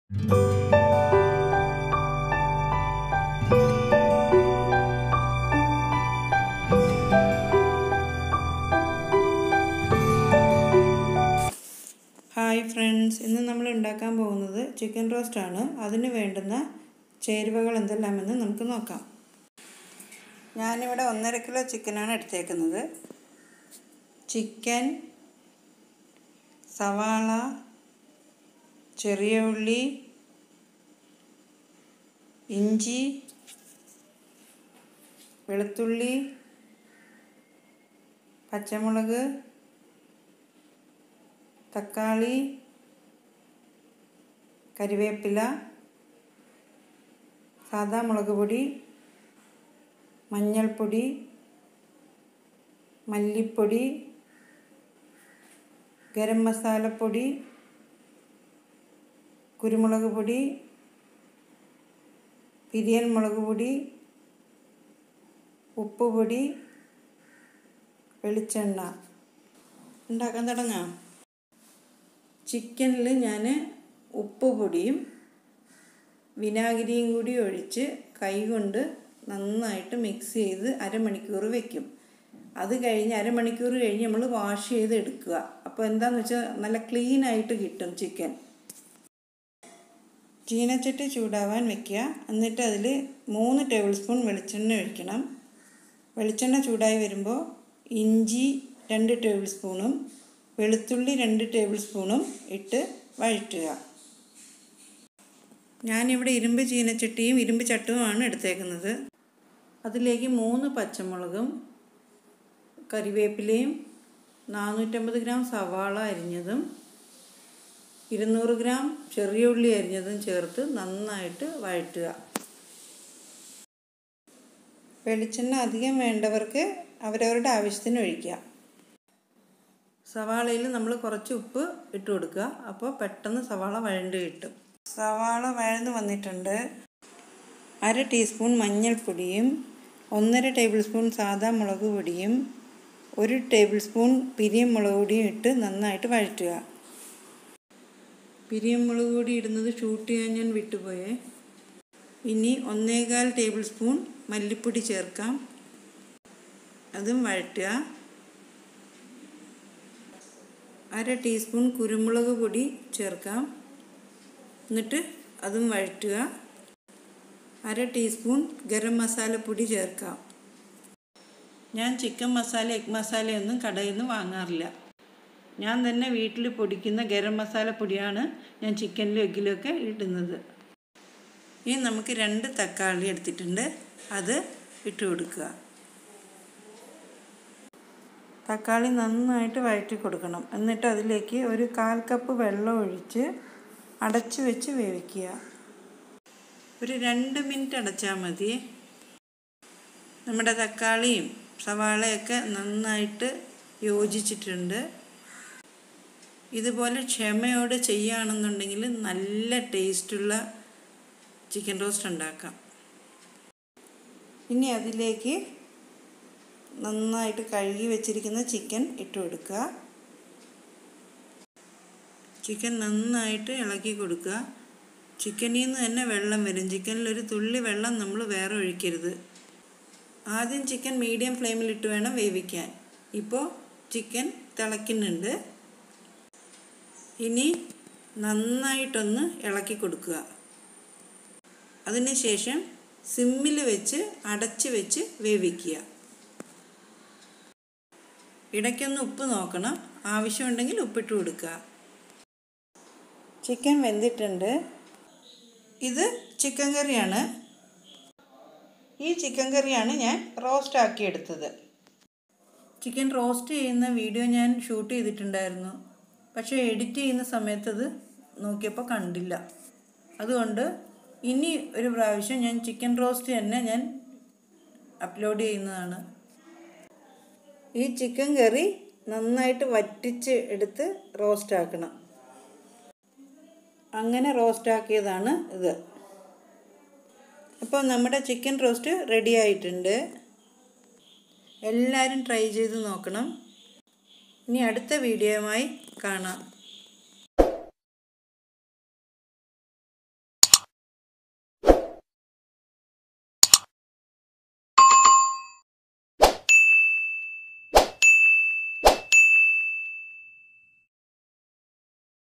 hi friends ഇന്ന് നമ്മൾ ഉണ്ടാക്കാൻ പോകുന്നത് ചിക്കൻ റോസ്റ്റ് ആണ് അതിന് വേണ്ടുന്ന ചേരുവകൾ എന്തെല്ലാമെന്ന് നമുക്ക് നോക്കാം ഞാനിവിടെ ഒന്നര കിലോ ചിക്കനാണ് എടുത്തേക്കുന്നത് ചിക്കൻ സവാള ചെറിയ ഉള്ളി ഇഞ്ചി വെളുത്തുള്ളി പച്ചമുളക് തക്കാളി കരിവേപ്പില സാദാ മുളക് പൊടി മഞ്ഞൾപ്പൊടി മല്ലിപ്പൊടി ഗരം മസാലപ്പൊടി കുരുമുളക് പൊടി പിരിയൻ മുളക് പൊടി ഉപ്പ് പൊടി വെളിച്ചെണ്ണ ഉണ്ടാക്കാൻ തുടങ്ങാം ചിക്കനിൽ ഞാൻ ഉപ്പ് പൊടിയും വിനാഗിരിയും കൂടി ഒഴിച്ച് കൈകൊണ്ട് നന്നായിട്ട് മിക്സ് ചെയ്ത് അരമണിക്കൂർ വെക്കും അത് കഴിഞ്ഞ് അരമണിക്കൂർ കഴിഞ്ഞ് നമ്മൾ വാഷ് ചെയ്ത് എടുക്കുക അപ്പോൾ എന്താണെന്ന് വെച്ചാൽ നല്ല ക്ലീൻ ആയിട്ട് കിട്ടും ചിക്കൻ ചീനച്ചട്ടി ചൂടാവാൻ വെക്കുക എന്നിട്ട് അതിൽ മൂന്ന് ടേബിൾ സ്പൂൺ വെളിച്ചെണ്ണ ഒഴിക്കണം വെളിച്ചെണ്ണ ചൂടായി വരുമ്പോൾ ഇഞ്ചി രണ്ട് ടേബിൾ സ്പൂണും വെളുത്തുള്ളി രണ്ട് ടേബിൾ സ്പൂണും ഇട്ട് വഴറ്റുക ഞാനിവിടെ ഇരുമ്പ് ചീനച്ചട്ടിയും ഇരുമ്പ് ചട്ടുമാണ് എടുത്തേക്കുന്നത് അതിലേക്ക് മൂന്ന് പച്ചമുളകും കരിവേപ്പിലയും നാനൂറ്റമ്പത് ഗ്രാം സവാള അരിഞ്ഞതും ഇരുന്നൂറ് ഗ്രാം ചെറിയ ഉള്ളി അരിഞ്ഞതും ചേർത്ത് നന്നായിട്ട് വഴറ്റുക വെളിച്ചെണ്ണ അധികം വേണ്ടവർക്ക് അവരവരുടെ ആവശ്യത്തിന് ഒഴിക്കുക സവാളയിൽ നമ്മൾ കുറച്ച് ഉപ്പ് ഇട്ട് കൊടുക്കുക അപ്പോൾ പെട്ടെന്ന് സവാള വഴണ്ട് കിട്ടും സവാള വഴന്ന് വന്നിട്ടുണ്ട് അര ടീസ്പൂൺ മഞ്ഞൾപ്പൊടിയും ഒന്നര ടേബിൾ സ്പൂൺ സാദാ മുളക് പൊടിയും ഒരു ടേബിൾ സ്പൂൺ പിരിയം മുളക് പൊടിയും ഇട്ട് നന്നായിട്ട് വഴറ്റുക പിരിയം മുളക് പൊടി ഇടുന്നത് ഷൂട്ട് ചെയ്യാൻ ഞാൻ വിട്ടുപോയേ ഇനി ഒന്നേകാൽ ടേബിൾ സ്പൂൺ മല്ലിപ്പൊടി ചേർക്കാം അതും വഴറ്റുക അര ടീസ്പൂൺ കുരുമുളക് പൊടി ചേർക്കാം എന്നിട്ട് അതും വഴറ്റുക അര ടീസ്പൂൺ ഗരം മസാലപ്പൊടി ചേർക്കാം ഞാൻ ചിക്കൻ മസാല എഗ് മസാലയൊന്നും കടയിൽ നിന്ന് വാങ്ങാറില്ല ഞാൻ തന്നെ വീട്ടിൽ പൊടിക്കുന്ന ഗരം മസാല പൊടിയാണ് ഞാൻ ചിക്കനിലും എഗ്ഗിലുമൊക്കെ ഇടുന്നത് ഇനി നമുക്ക് രണ്ട് തക്കാളി എടുത്തിട്ടുണ്ട് അത് ഇട്ട് കൊടുക്കുക തക്കാളി നന്നായിട്ട് വഴറ്റി കൊടുക്കണം എന്നിട്ട് അതിലേക്ക് ഒരു കാൽ കപ്പ് വെള്ളം ഒഴിച്ച് അടച്ചു വെച്ച് വേവിക്കുക ഒരു രണ്ട് മിനിറ്റ് അടച്ചാൽ മതി നമ്മുടെ തക്കാളിയും സവാളയൊക്കെ നന്നായിട്ട് യോജിച്ചിട്ടുണ്ട് ഇതുപോലെ ക്ഷമയോടെ ചെയ്യുകയാണെന്നുണ്ടെങ്കിൽ നല്ല ടേസ്റ്റുള്ള ചിക്കൻ റോസ്റ്റ് ഉണ്ടാക്കാം ഇനി അതിലേക്ക് നന്നായിട്ട് കഴുകി വെച്ചിരിക്കുന്ന ചിക്കൻ ഇട്ട് കൊടുക്കുക ചിക്കൻ നന്നായിട്ട് ഇളക്കി കൊടുക്കുക ചിക്കനിൽ നിന്ന് തന്നെ വെള്ളം വരും ചിക്കനിൽ ഒരു തുള്ളി വെള്ളം നമ്മൾ വേറെ ഒഴിക്കരുത് ആദ്യം ചിക്കൻ മീഡിയം ഫ്ലെയിമിലിട്ട് വേണം വേവിക്കാൻ ഇപ്പോൾ ചിക്കൻ തിളയ്ക്കുന്നുണ്ട് ഇനി നന്നായിട്ടൊന്ന് ഇളക്കി കൊടുക്കുക അതിനുശേഷം സിമ്മിൽ വെച്ച് അടച്ച് വെച്ച് വേവിക്കുക ഇടയ്ക്കൊന്ന് ഉപ്പ് നോക്കണം ആവശ്യമുണ്ടെങ്കിൽ ഉപ്പിട്ട് കൊടുക്കുക ചിക്കൻ വെന്തിട്ടുണ്ട് ഇത് ചിക്കൻ കറിയാണ് ഈ ചിക്കൻ കറിയാണ് ഞാൻ റോസ്റ്റ് ആക്കി എടുത്തത് ചിക്കൻ റോസ്റ്റ് ചെയ്യുന്ന വീഡിയോ ഞാൻ ഷൂട്ട് ചെയ്തിട്ടുണ്ടായിരുന്നു പക്ഷേ എഡിറ്റ് ചെയ്യുന്ന സമയത്ത് അത് നോക്കിയപ്പോൾ കണ്ടില്ല അതുകൊണ്ട് ഇനി ഒരു പ്രാവശ്യം ഞാൻ ചിക്കൻ റോസ്റ്റ് തന്നെ ഞാൻ അപ്ലോഡ് ചെയ്യുന്നതാണ് ഈ ചിക്കൻ കറി നന്നായിട്ട് വറ്റിച്ച് എടുത്ത് റോസ്റ്റ് ആക്കണം അങ്ങനെ റോസ്റ്റ് ആക്കിയതാണ് ഇത് അപ്പോൾ നമ്മുടെ ചിക്കൻ റോസ്റ്റ് റെഡി ആയിട്ടുണ്ട് എല്ലാവരും ട്രൈ ചെയ്ത് നോക്കണം ഇനി അടുത്ത വീഡിയോയുമായി കാണാം